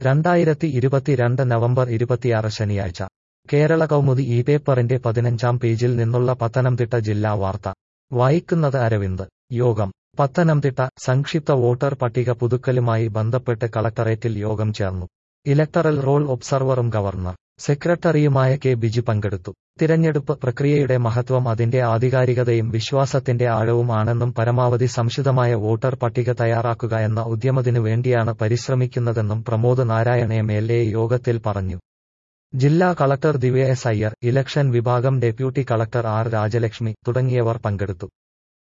രണ്ടായിരത്തി ഇരുപത്തിരണ്ട് നവംബർ ഇരുപത്തിയാറ് ശനിയാഴ്ച കേരള കൗമുദി ഈ പേപ്പറിന്റെ പതിനഞ്ചാം പേജിൽ നിന്നുള്ള പത്തനംതിട്ട ജില്ലാ വാർത്ത വായിക്കുന്നത് അരവിന്ദ് യോഗം പത്തനംതിട്ട സംക്ഷിപ്ത വോട്ടർ പട്ടിക പുതുക്കലുമായി ബന്ധപ്പെട്ട് കളക്ടറേറ്റിൽ യോഗം ചേർന്നു ഇലക്ടറൽ റോൾ ഒബ്സർവറും ഗവർണർ സെക്രട്ടറിയുമായ കെ ബിജു പങ്കെടുത്തു തിരഞ്ഞെടുപ്പ് പ്രക്രിയയുടെ മഹത്വം അതിന്റെ ആധികാരികതയും വിശ്വാസത്തിന്റെ ആഴവും ആണെന്നും പരമാവധി സംശുദ്ധമായ വോട്ടർ പട്ടിക തയ്യാറാക്കുക എന്ന ഉദ്യമത്തിനു വേണ്ടിയാണ് പരിശ്രമിക്കുന്നതെന്നും Pramod Narayana M L A യോഗത്തിൽ പറഞ്ഞു ജില്ലാ collector Divya S Iyer election വിഭാഗം ഡെപ്യൂട്ടി കളക്ടർ ആർ രാജലക്ഷ്മി തുടങ്ങിയവർ പങ്കെടുത്തു